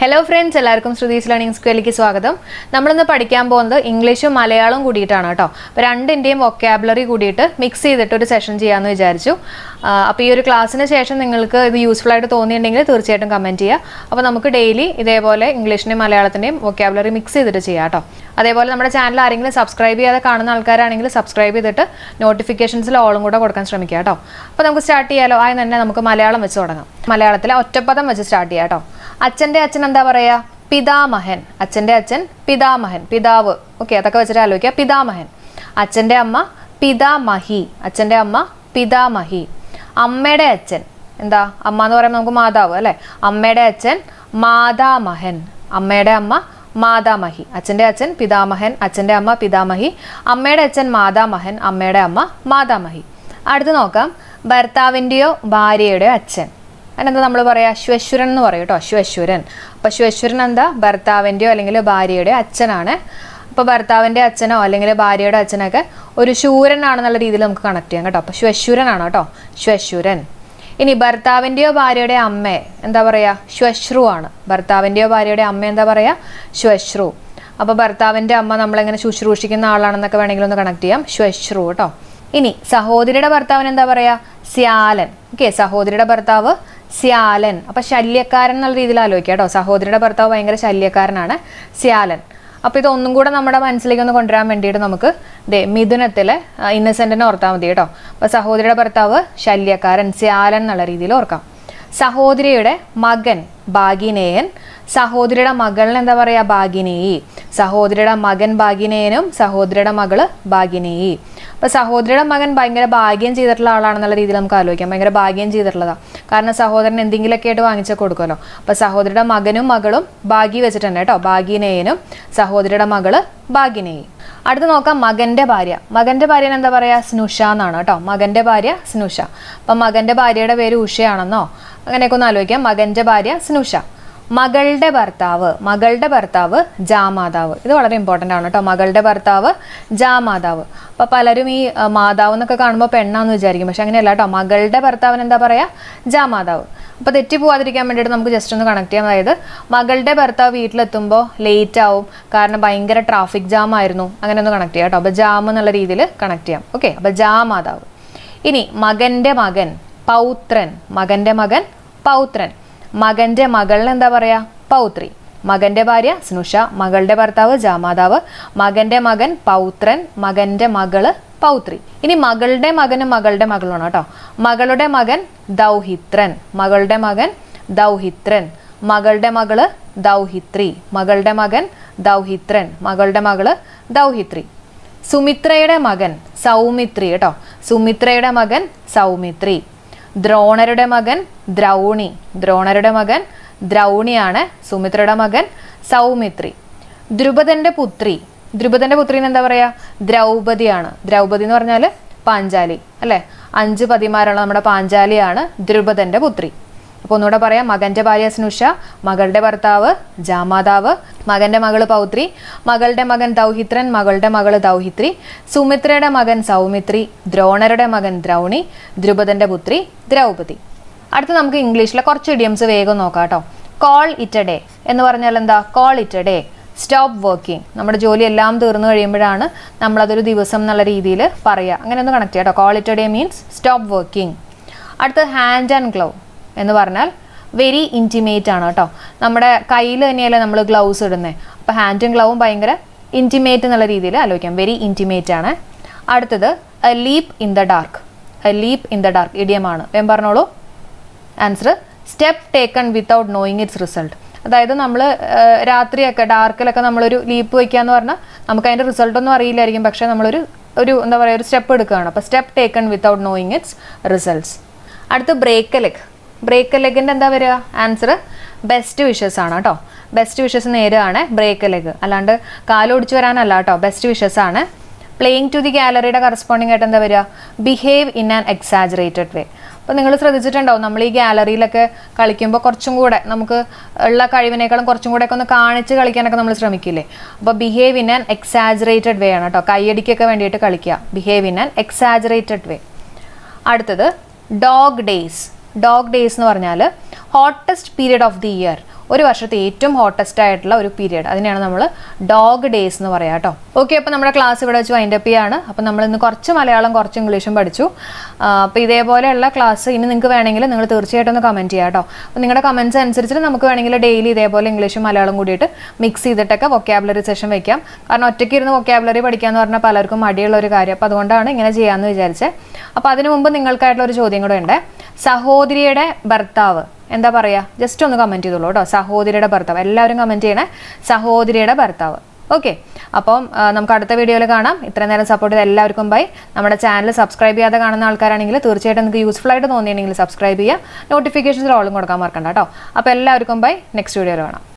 hello friends എല്ലാവർക്കും Shruthi's learning സ്കൂളിലേക്ക് സ്വാഗതം നമ്മളിന്ന് പഠിക്കാൻ പോകുന്നത് ഇംഗ്ലീഷും മലയാളവും കൂടിയിട്ടാണ് കേട്ടോ അപ്പോൾ രണ്ടിൻ്റെയും വൊക്കാബുലറി കൂടിയിട്ട് മിക്സ് ചെയ്തിട്ട് ഒരു സെഷൻ ചെയ്യാമെന്ന് വിചാരിച്ചു അപ്പോൾ ഈ ഒരു ക്ലാസ്സിന് ശേഷം നിങ്ങൾക്ക് ഇത് യൂസ്ഫുൾ ആയിട്ട് തോന്നിയിട്ടുണ്ടെങ്കിൽ തീർച്ചയായിട്ടും കമൻറ്റ് ചെയ്യുക അപ്പോൾ നമുക്ക് ഡെയിലി ഇതേപോലെ ഇംഗ്ലീഷിൻ്റെയും മലയാളത്തിൻ്റെയും വൊക്കാബുലറി മിക്സ് ചെയ്തിട്ട് ചെയ്യാം കേട്ടോ അതേപോലെ നമ്മുടെ ചാനൽ ആരെങ്കിലും സബ്സ്ക്രൈബ് ചെയ്യാതെ കാണുന്ന ആൾക്കാരാണെങ്കിൽ സബ്സ്ക്രൈബ് ചെയ്തിട്ട് നോട്ടിഫിക്കേഷൻസിൽ ഓളും കൂടെ കൊടുക്കാൻ ശ്രമിക്കുക കേട്ടോ അപ്പോൾ നമുക്ക് സ്റ്റാർട്ട് ചെയ്യാലോ ആദ്യം തന്നെ നമുക്ക് മലയാളം വെച്ച് തുടങ്ങാം മലയാളത്തിലെ ഒറ്റപ്പദം വെച്ച് സ്റ്റാർട്ട് ചെയ്യാം കേട്ടോ അച്ഛൻ്റെ അച്ഛൻ എന്താ പറയുക പിതാമഹൻ അച്ഛൻ്റെ അച്ഛൻ പിതാമഹൻ പിതാവ് ഓക്കെ അതൊക്കെ വെച്ചിട്ട് ആലോചിക്കുക പിതാമഹൻ അച്ഛൻ്റെ അമ്മ പിതാമഹി അച്ഛൻ്റെ അമ്മ പിതാമഹി അമ്മയുടെ അച്ഛൻ എന്താ അമ്മ എന്ന് പറയുമ്പോൾ നമുക്ക് മാതാവ് അല്ലേ അമ്മയുടെ അച്ഛൻ മാതാമഹൻ അമ്മയുടെ അമ്മ മാതാമഹി അച്ഛൻ്റെ അച്ഛൻ പിതാമഹൻ അച്ഛൻ്റെ അമ്മ പിതാമഹി അമ്മയുടെ അച്ഛൻ മാതാമഹൻ അമ്മയുടെ അമ്മ മാതാമഹി അടുത്ത് നോക്കാം ഭർത്താവിൻ്റെയോ ഭാര്യയുടെയോ അച്ഛൻ അതിനെന്താ നമ്മൾ പറയാ ശ്വശ്വരൻ എന്ന് പറയും കേട്ടോ ശ്വശ്വരൻ അപ്പോൾ ശ്വശ്വരൻ എന്താ ഭർത്താവിൻ്റെയോ അല്ലെങ്കിൽ ഭാര്യയുടെയോ അച്ഛനാണ് അപ്പോൾ ഭർത്താവിൻ്റെ അച്ഛനോ അല്ലെങ്കിൽ ഭാര്യയുടെ അച്ഛനൊക്കെ ഒരു ശൂരനാണെന്നുള്ള രീതിയിൽ നമുക്ക് കണക്ട് ചെയ്യാം കേട്ടോ അപ്പോൾ ശ്വശ്വരനാണ് കേട്ടോ ശ്വശ്വരൻ ഇനി ഭർത്താവിൻ്റെയോ ഭാര്യയുടെ അമ്മ എന്താ പറയുക ശ്വശ്രു ആണ് ഭർത്താവിൻ്റെയോ ഭാര്യയുടെ അമ്മ എന്താ പറയുക ശ്വശ്രു അപ്പോൾ ഭർത്താവിൻ്റെ അമ്മ നമ്മളെങ്ങനെ ശുശ്രൂഷിക്കുന്ന ആളാണെന്നൊക്കെ വേണമെങ്കിൽ ഒന്ന് കണക്ട് ചെയ്യാം ശ്വശ്രു കേട്ടോ ഇനി സഹോദരിയുടെ ഭർത്താവിന് എന്താ പറയുക സ്യാലൻ ഓക്കെ സഹോദരിയുടെ ഭർത്താവ് സ്യാലൻ അപ്പം ശല്യക്കാരൻ എന്നുള്ള രീതിയിൽ ആലോചിക്കുക കേട്ടോ സഹോദരിയുടെ ഭർത്താവ് ഭയങ്കര ശല്യക്കാരനാണ് സ്യാലൻ അപ്പോൾ ഇത് ഒന്നും കൂടെ നമ്മുടെ മനസ്സിലേക്ക് ഒന്ന് കൊണ്ടുവരാൻ വേണ്ടിയിട്ട് നമുക്ക് ദേ മിഥുനത്തിലെ ഇന്നസെൻറ്റിനെ ഓർത്താൽ മതി കേട്ടോ അപ്പോൾ സഹോദരിയുടെ ഭർത്താവ് ശല്യക്കാരൻ സ്യാലൻ എന്നുള്ള രീതിയിൽ ഓർക്കാം സഹോദരിയുടെ മകൻ ഭാഗിനേയൻ സഹോദരിയുടെ മകളിന് എന്താ പറയുക ഭാഗിനേയി സഹോദരിയുടെ മകൻ ഭാഗിനേയനും സഹോദരിയുടെ മകള് ഭാഗിനേയി അപ്പോൾ സഹോദരിയുടെ മകൻ ഭയങ്കര ഭാഗ്യം ചെയ്തിട്ടുള്ള ആളാണെന്നുള്ള രീതിയിൽ നമുക്ക് ആലോചിക്കാം ഭയങ്കര ഭാഗ്യം ചെയ്തിട്ടുള്ളതാണ് കാരണം സഹോദരൻ എന്തെങ്കിലുമൊക്കെ ആയിട്ട് വാങ്ങിച്ച് കൊടുക്കുമല്ലോ അപ്പോൾ സഹോദരിയുടെ മകനും മകളും ഭാഗ്യ വെച്ചിട്ടുണ്ട് കേട്ടോ ഭാഗിനേയനും സഹോദരിയുടെ മകള് ഭാഗിനേയി അടുത്ത് നോക്കാം മകന്റെ ഭാര്യ മകന്റെ ഭാര്യനെ എന്താ പറയാ സ്നുഷ എന്നാണ് കേട്ടോ മകന്റെ ഭാര്യ സ്നുഷ അപ്പം മകന്റെ ഭാര്യയുടെ പേര് ഉഷയാണെന്നോ അങ്ങനെയൊക്കെ ഒന്ന് ആലോചിക്കാം മകന്റെ ഭാര്യ സ്നുഷ മകളുടെ ഭർത്താവ് മകളുടെ ഭർത്താവ് ജാമാതാവ് ഇത് വളരെ ഇമ്പോർട്ടൻ്റ് ആണ് കേട്ടോ മകളുടെ ഭർത്താവ് ജാമാതാവ് അപ്പോൾ പലരും ഈ അഹ്, മാതാവ് എന്നൊക്കെ കാണുമ്പോൾ പെണ്ണാന്ന് വിചാരിക്കും പക്ഷെ അങ്ങനെയല്ല കേട്ടോ മകളുടെ ഭർത്താവിന് എന്താ പറയുക ജാമാതാവ് അപ്പോൾ തെറ്റി പോവാതിരിക്കാൻ വേണ്ടിയിട്ട് നമുക്ക് ജസ്റ്റ് ഒന്ന് കണക്ട് ചെയ്യാം അതായത് മകളുടെ ഭർത്താവ് വീട്ടിലെത്തുമ്പോൾ ലേറ്റ് ആവും കാരണം ഭയങ്കര ട്രാഫിക് ജാം ആയിരുന്നു അങ്ങനെ ഒന്ന് കണക്ട് ചെയ്യാം കേട്ടോ അപ്പോൾ ജാം എന്നുള്ള രീതിയിൽ കണക്ട് ചെയ്യാം ഓക്കെ അപ്പോൾ ജാമാതാവ് ഇനി മകൻ്റെ മകൻ പൗത്രൻ മകൻ്റെ മകൻ പൗത്രൻ മകൻ്റെ മകളിന് എന്താ പറയാ പൗത്രി മകൻ്റെ ഭാര്യ സ്നുഷ മകളുടെ ഭർത്താവ് ജാമാതാവ് മകൻ്റെ മകൻ പൗത്രൻ മകൻ്റെ മകള് പൗത്രി ഇനി മകളുടെ മകനും മകളുടെ മകളുമാണ് കേട്ടോ മകളുടെ മകൻ ദൗഹിത്രൻ മകളുടെ മകൻ ദൗഹിത്രൻ മകളുടെ മകള് ദൗഹിത്രി മകളുടെ മകൻ ദൗഹിത്രൻ മകളുടെ മകള് ദൗഹിത്രി സുമിത്രയുടെ മകൻ സൗമിത്രി കേട്ടോ സുമിത്രയുടെ മകൻ സൗമിത്രി ദ്രോണരുടെ മകൻ ദ്രൗണി ദ്രോണരുടെ മകൻ ദ്രൗണിയാണ് സുമിത്രയുടെ മകൻ സൗമിത്രി ദ്രുപദന്റെ പുത്രി ദ്രുപദന്റെ പുത്രിന് എന്താ പറയാ ദ്രൗപദിയാണ് ദ്രൗപദി എന്ന് പറഞ്ഞാൽ പാഞ്ചാലി അല്ലെ അഞ്ച് പതിമാരുള്ള നമ്മുടെ പാഞ്ചാലിയാണ് ദ്രുപദന്റെ പുത്രി അപ്പോൾ ഒന്നുകൂടെ പറയാം മകന്റെ ഭാര്യ സ്നുഷ മകളുടെ ഭർത്താവ് ജാമാതാവ് മകന്റെ മകള് പൗത്രി മകളുടെ മകൻ ദൗഹിത്രൻ മകളുടെ മകള് ദൗഹിത്രി സുമിത്രയുടെ മകൻ സൗമിത്രി ദ്രോണരുടെ മകൻ ദ്രൗണി ദ്രുപദന്റെ പുത്രി ദ്രൗപദി അടുത്ത് നമുക്ക് ഇംഗ്ലീഷിലെ കുറച്ച് ഇഡിയംസ് വേഗം നോക്കാം കേട്ടോ കോൾ ഇറ്റ് എ ഡേ എന്ന് പറഞ്ഞാൽ എന്താ call it a day stop working നമ്മുടെ ജോലി എല്ലാം തീർന്നു കഴിയുമ്പോഴാണ് നമ്മളതൊരു ദിവസം എന്നുള്ള രീതിയിൽ പറയുക അങ്ങനെ ഒന്ന് കണക്ട് ചെയ്യാം കേട്ടോ call it a day means stop working അടുത്ത് ഹാൻഡ് ആൻഡ് ഗ്ലൗ എന്ന് പറഞ്ഞാൽ വെരി ഇൻറ്റിമേറ്റ് ആണ് കേട്ടോ നമ്മുടെ കയ്യിൽ തന്നെയല്ലേ നമ്മൾ ഗ്ലൗസ് ഇടുന്നത് അപ്പോൾ ഹാൻഡും ഗ്ലൗവും ഭയങ്കര ഇൻറ്റിമേറ്റ് എന്നുള്ള രീതിയിൽ ആലോചിക്കാം വെരി ഇൻറ്റിമേറ്റ് ആണ് അടുത്തത് a leap in the dark a leap in the dark ഇഡിയമാണ് വേം പറഞ്ഞോളൂ answer step taken without knowing its result അതായത് നമ്മൾ രാത്രിയൊക്കെ ഡാർക്കിലൊക്കെ നമ്മളൊരു ലീപ്പ് വയ്ക്കുക എന്ന് പറഞ്ഞാൽ നമുക്ക് അതിൻ്റെ റിസൾട്ട് ഒന്നും അറിയില്ലായിരിക്കും പക്ഷേ നമ്മളൊരു ഒരു എന്താ പറയുക ഒരു സ്റ്റെപ്പ് എടുക്കുകയാണ് അപ്പോൾ step taken without knowing its results അടുത്ത് ബ്രേക്ക് ലെഗ് ബ്രേക്ക് ലെഗിൻ്റെ എന്താ വരിക ആൻസർ ബെസ്റ്റ് വിഷസ് ആണ് കേട്ടോ ബെസ്റ്റ് വിഷസ് നേരെയാണ് ബ്രേക്ക് ലെഗ് അല്ലാണ്ട് കാലൊടിച്ചു വരാനല്ല കേട്ടോ ബെസ്റ്റ് വിഷസ് ആണ് പ്ലേയിങ് ടു ദി ഗാലറിയുടെ കറസ്പോണ്ടിങ് ആയിട്ട് എന്താ വരിക behave in an exaggerated way അപ്പോൾ നിങ്ങൾ ശ്രദ്ധിച്ചിട്ടുണ്ടാവും നമ്മൾ ഈ ഗാലറിയിലൊക്കെ കളിക്കുമ്പോൾ കുറച്ചും കൂടെ നമുക്ക് ഉള്ള കഴിവിനേക്കാളും കുറച്ചും കൂടെ ഒക്കെ ഒന്ന് കാണിച്ച് കളിക്കാനൊക്കെ നമ്മൾ ശ്രമിക്കില്ലേ അപ്പോൾ behave in an exaggerated way ആണ് കേട്ടോ കൈയടിക്കൊക്കെ വേണ്ടിയിട്ട് കളിക്കുക behave in an exaggerated way അടുത്തത് ഡോഗ് ഡേയ്സ് ഡോഗ് ഡേയ്സ് എന്ന് പറഞ്ഞാൽ hottest period of the year ഒരു വർഷത്തെ ഏറ്റവും ഹോട്ടസ്റ്റ് ആയിട്ടുള്ള ഒരു പീരിയഡ് അതിനെയാണ് നമ്മൾ ഡോഗ് ഡേയ്സ് എന്ന് പറയാം കേട്ടോ ഓക്കെ അപ്പോൾ നമ്മുടെ ക്ലാസ് ഇവിടെ വെച്ച് വൈൻഡ് അപ്പ് ചെയ്യാണ് അപ്പോൾ നമ്മൾ ഇന്ന് കുറച്ച് മലയാളം കുറച്ച് ഇംഗ്ലീഷും പഠിച്ചു അപ്പോൾ ഇതേപോലെയുള്ള ക്ലാസ് ഇനി നിങ്ങൾക്ക് വേണമെങ്കിൽ നിങ്ങൾ തീർച്ചയായിട്ടും ഒന്ന് കമൻറ്റ് ചെയ്യാം കേട്ടോ അപ്പോൾ നിങ്ങളുടെ കമൻറ്റ്സ് അനുസരിച്ചിട്ട് നമുക്ക് വേണമെങ്കിൽ ഡെയിലി ഇതേപോലെ ഇംഗ്ലീഷും മലയാളം കൂടിയിട്ട് മിക്സ് ചെയ്തിട്ടൊക്കെ വൊക്കാബുലറി സെഷൻ വെക്കാം കാരണം ഒറ്റയ്ക്ക് ഇരുന്ന് വൊക്കാബുലറി പഠിക്കാന്ന് പറഞ്ഞാൽ പലർക്കും മടിയുള്ള ഒരു കാര്യം അപ്പോൾ അതുകൊണ്ടാണ് ഇങ്ങനെ ചെയ്യാമെന്ന് വിചാരിച്ചത് അപ്പോൾ അതിനു മുമ്പ് നിങ്ങൾക്കായിട്ടുള്ള ഒരു ചോദ്യം കൂടെ ഉണ്ട് സഹോദരിയുടെ ഭർത്താവ് എന്താ പറയുക ജസ്റ്റ് ഒന്ന് കമൻറ്റ് ചെയ്തോളൂ കേട്ടോ സഹോദരിയുടെ ഭർത്താവ് എല്ലാവരും കമൻറ്റ് ചെയ്യണേ സഹോദരിയുടെ ഭർത്താവ് ഓക്കെ അപ്പം ആ, നമുക്ക് അടുത്ത വീഡിയോയിൽ കാണാം ഇത്രയും നേരം സപ്പോർട്ട് ചെയ്ത എല്ലാവർക്കും ബൈ നമ്മുടെ ചാനൽ സബ്സ്ക്രൈബ് ചെയ്യാതെ കാണുന്ന ആൾക്കാരാണെങ്കിൽ തീർച്ചയായിട്ടും നിങ്ങൾക്ക് യൂസ്ഫുൾ ആയിട്ട് തോന്നിയിട്ടുണ്ടെങ്കിൽ സബ്സ്ക്രൈബ് ചെയ്യുക നോട്ടിഫിക്കേഷൻസിൽ ഓളും കൊടുക്കാൻ മറക്കണ്ട കേട്ടോ അപ്പോൾ എല്ലാവർക്കും ബൈ നെക്സ്റ്റ് വീഡിയോയിൽ കാണാം